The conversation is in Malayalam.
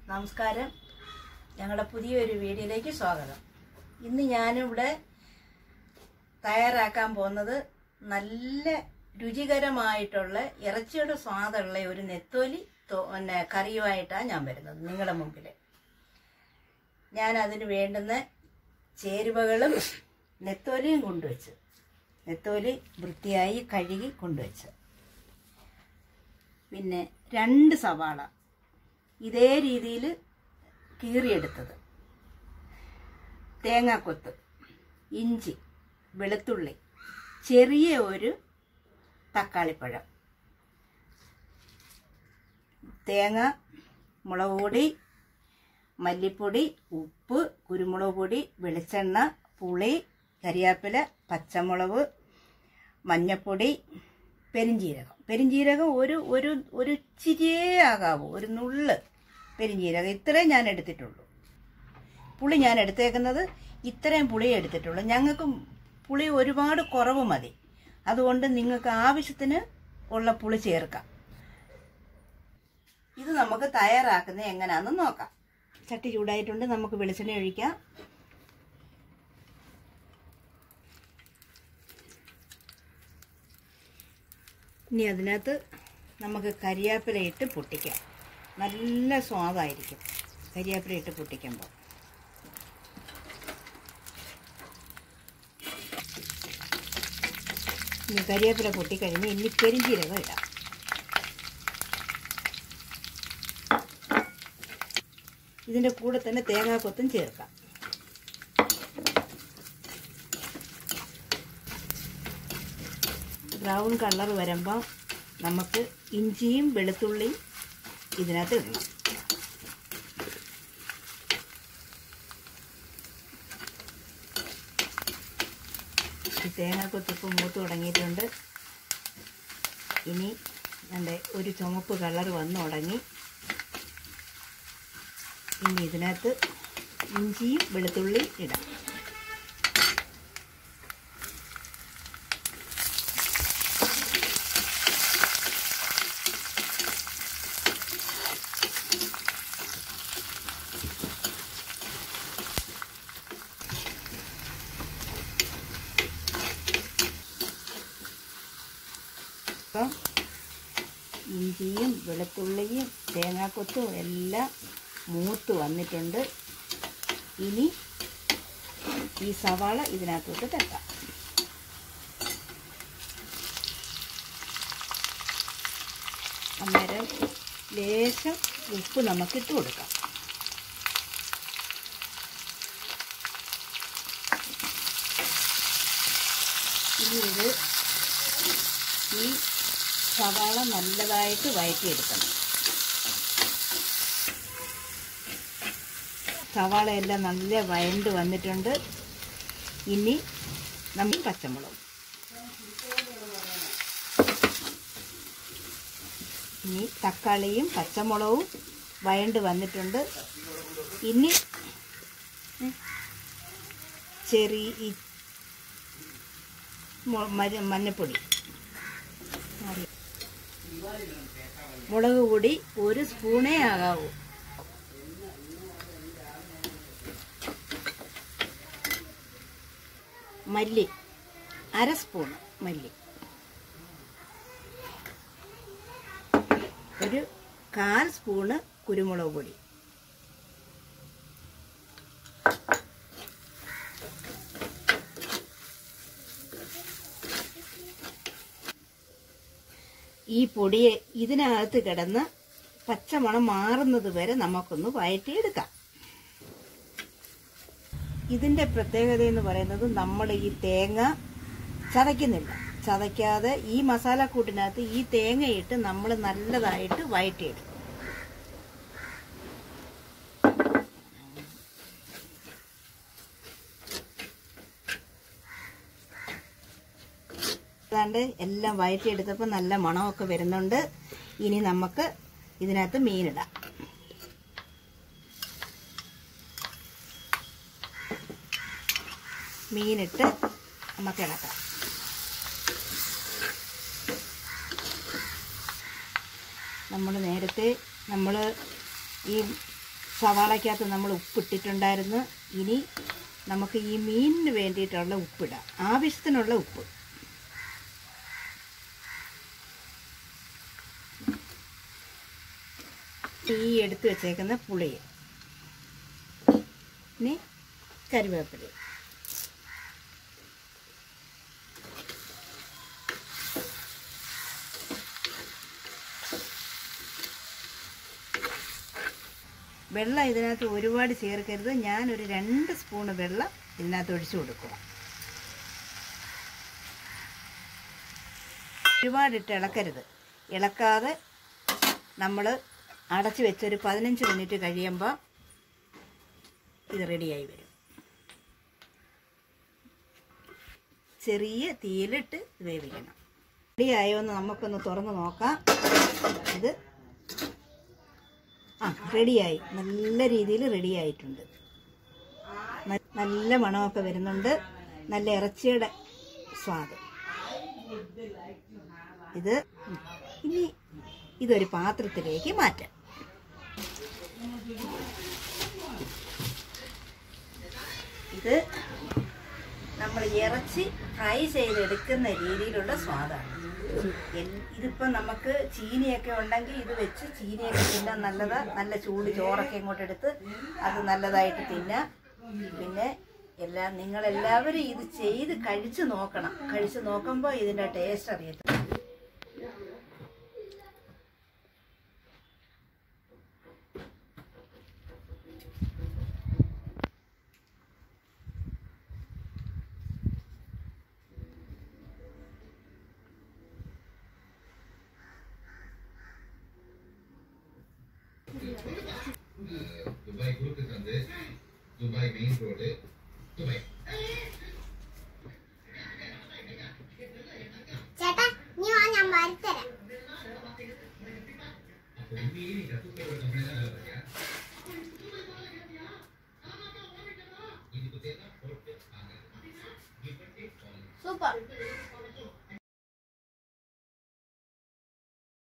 നമസ്കാരം ഞങ്ങളുടെ പുതിയൊരു വീഡിയോയിലേക്ക് സ്വാഗതം ഇന്ന് ഞാനിവിടെ തയ്യാറാക്കാൻ പോകുന്നത് നല്ല രുചികരമായിട്ടുള്ള ഇറച്ചിയുടെ സ്വാദുള്ള ഒരു നെത്തോലി തോ- പിന്നെ കറിയുമായിട്ടാണ് ഞാൻ വരുന്നത് നിങ്ങളുടെ മുമ്പിൽ ഞാൻ അതിന് വേണ്ടുന്ന ചേരുവകളും നെത്തോലിയും കൊണ്ടുവച്ച് നെത്തോലി വൃത്തിയായി കഴുകി കൊണ്ടുവച്ച് പിന്നെ രണ്ട് സവാള ഇതേ രീതിയിൽ കീറിയെടുത്തത് തേങ്ങാക്കൊത്ത് ഇഞ്ചി വെളുത്തുള്ളി ചെറിയ ഒരു തക്കാളിപ്പഴം തേങ്ങ മുളക് പൊടി മല്ലിപ്പൊടി ഉപ്പ് കുരുമുളക് പൊടി വെളിച്ചെണ്ണ പുളി കരിയാപ്പില പച്ചമുളക് മഞ്ഞപ്പൊടി പെരിഞ്ജീരകം പെരിഞ്ജീരകം ഒരു ഒരു ഒരു ചിരിയേ ആകാവൂ ഒരു നുള്ള് പെരിഞ്ജീരകം ഇത്രയും ഞാൻ എടുത്തിട്ടുള്ളൂ പുളി ഞാൻ എടുത്തേക്കുന്നത് ഇത്രയും പുളി എടുത്തിട്ടുള്ളൂ ഞങ്ങൾക്ക് പുളി ഒരുപാട് കുറവ് മതി അതുകൊണ്ട് നിങ്ങൾക്ക് ആവശ്യത്തിന് ഉള്ള പുളി ചേർക്കാം ഇത് നമുക്ക് തയ്യാറാക്കുന്നത് എങ്ങനെയാണെന്ന് നോക്കാം ചട്ടി ചൂടായിട്ടുണ്ട് നമുക്ക് വെളിച്ചെണ്ണ ഒഴിക്കാം ഇനി അതിനകത്ത് നമുക്ക് കരിയാപ്പില ഇട്ട് പൊട്ടിക്കാം നല്ല സ്വാദായിരിക്കും കരിയാപ്പില ഇട്ട് പൊട്ടിക്കുമ്പോൾ ഇനി കരിയാപ്പില പൊട്ടിക്കഴിഞ്ഞ് ഇനി പെരിഞ്ചീരകം ഇടാം ഇതിൻ്റെ കൂടെ തന്നെ തേങ്ങാക്കൊത്തും ചേർക്കാം ബ്രൗൺ കളർ വരുമ്പോൾ നമുക്ക് ഇഞ്ചിയും വെളുത്തുള്ളിയും ഇതിനകത്ത് ഇടണം ഈ തേങ്ങാക്കൊത്തിപ്പ് മൂത്ത് തുടങ്ങിയിട്ടുണ്ട് ഇനി എൻ്റെ ഒരു ചുമപ്പ് കളർ വന്നു തുടങ്ങി ഇനി ഇതിനകത്ത് ഇഞ്ചിയും വെളുത്തുള്ളിയും ഇടാം അപ്പം ഇഞ്ചിയും വെളുത്തുള്ളിയും തേങ്ങാക്കൊത്തും എല്ലാം മൂത്ത് വന്നിട്ടുണ്ട് ഇനി ഈ സവാള ഇതിനകത്തോട്ട് തട്ടാം അന്നേരം ലേശം ഉപ്പ് നമുക്കിട്ട് കൊടുക്കാം ഇനി ഇത് ഈ സവാള നല്ലതായിട്ട് വഴറ്റിയെടുക്കണം സവാള എല്ലാം നല്ല വഴണ്ട് വന്നിട്ടുണ്ട് ഇനി നമ്മൾ പച്ചമുളക് ഇനി തക്കാളിയും പച്ചമുളകും വഴണ്ട് വന്നിട്ടുണ്ട് ഇനി ഉം, ചെറിയ ഈ മു- മര- മഞ്ഞപ്പൊടി മാറി. മുളക് പൊടി ഒരു സ്പൂണേ ആകാവൂ മല്ലി അര സ്പൂൺ മല്ലി ഒരു കാൽ സ്പൂണ് കുരുമുളക് പൊടി ഈ പൊടിയെ ഇതിനകത്ത് കിടന്ന് പച്ചമണം മാറുന്നത് വരെ നമുക്കൊന്ന് വഴറ്റിയെടുക്കാം ഇതിന്റെ പ്രത്യേകത എന്ന് പറയുന്നത് നമ്മൾ ഈ തേങ്ങ ചതയ്ക്കുന്നില്ല ചതയ്ക്കാതെ ഈ മസാലക്കൂട്ടിനകത്ത് ഈ തേങ്ങയിട്ട് നമ്മൾ നല്ലതായിട്ട് വഴറ്റിയെടുക്കും അതാണ്ട് എല്ലാം വഴറ്റിയെടുത്തപ്പോൾ നല്ല മണമൊക്കെ വരുന്നുണ്ട് ഇനി നമുക്ക് ഇതിനകത്ത് മീനിടാം മീനിട്ട് നമുക്ക് ഇളക്കാം നമ്മൾ നേരത്തെ നമ്മൾ ഈ സവാളയ്ക്കകത്ത് നമ്മൾ ഉപ്പിട്ടിട്ടുണ്ടായിരുന്നു ഇനി നമുക്ക് ഈ മീനിന് വേണ്ടിയിട്ടുള്ള ഉപ്പിടാം ആവശ്യത്തിനുള്ള ഉപ്പ് ഈ എടുത്ത് വെച്ചേക്കുന്ന പുളി ഇനി കരുവേപ്പില വെള്ളം ഇതിനകത്ത് ഒരുപാട് ചേർക്കരുത് ഞാനൊരു രണ്ട് സ്പൂണ് വെള്ളം ഇതിനകത്ത് ഒഴിച്ചു കൊടുക്കുക ഒരുപാടിട്ട് ഇളക്കരുത് ഇളക്കാതെ നമ്മൾ അടച്ചു വെച്ചൊരു പതിനഞ്ച് മിനിറ്റ് കഴിയുമ്പോൾ ഇത് റെഡിയായി വരും ചെറിയ തീയിലിട്ട് വേവിക്കണം റെഡിയായോ എന്ന് നമുക്കൊന്ന് തുറന്ന് നോക്കാം ഇത് ആ റെഡിയായി നല്ല രീതിയിൽ റെഡിയായിട്ടുണ്ട് ന- നല്ല മണമൊക്കെ വരുന്നുണ്ട് നല്ല ഇറച്ചിയുടെ സ്വാദ് ഇത് ഉം. ഇനി ഇതൊരു പാത്രത്തിലേക്ക് മാറ്റാം ഇത് നമ്മൾ ഇറച്ചി ഫ്രൈ ചെയ്തെടുക്കുന്ന രീതിയിലുള്ള സ്വാദാണ് എൽ- ഇതിപ്പം നമുക്ക് ചീനിയൊക്കെ ഉണ്ടെങ്കിൽ ഇത് വെച്ച് ചീനിയൊക്കെ തിന്നാൻ നല്ലതാ നല്ല ചൂട് ചോറൊക്കെ ഇങ്ങോട്ട് എടുത്ത് അത് നല്ലതായിട്ട് തിന്നാം പിന്നെ എല്ലാം നിങ്ങളെല്ലാവരും ഇത് ചെയ്ത് കഴിച്ച് നോക്കണം കഴിച്ച് നോക്കുമ്പോൾ ഇതിൻ്റെ ടേസ്റ്റ് അറിയത്തില്ല ദുബായ് കുറുക്ക് ചന്ത് ദുബായ് മെയിൻ റോഡ് ദുബായ് ചേട്ടാ നീ വാ ഞാൻ വരുത്തരാം സൂപ്പർ